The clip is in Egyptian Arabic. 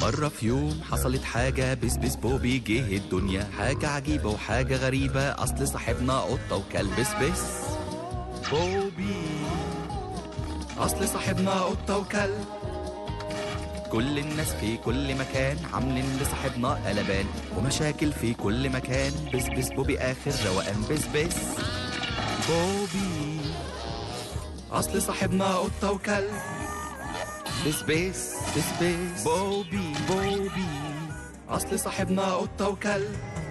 مرة في يوم حصلت حاجة بس بس بوبي جه الدنيا حاجة عجيبة وحاجة غريبة أصل صاحبنا قطة وكلب بس بس بوبي أصل صاحبنا قطة وكلب كل الناس في كل مكان عاملين لصاحبنا قلبان ومشاكل في كل مكان بس بس بوبي آخر روقان بس بس بوبي أصل صاحبنا قطة وكلب بس بس بس بس بوبي بوبي أصل صاحبنا قطة وكلب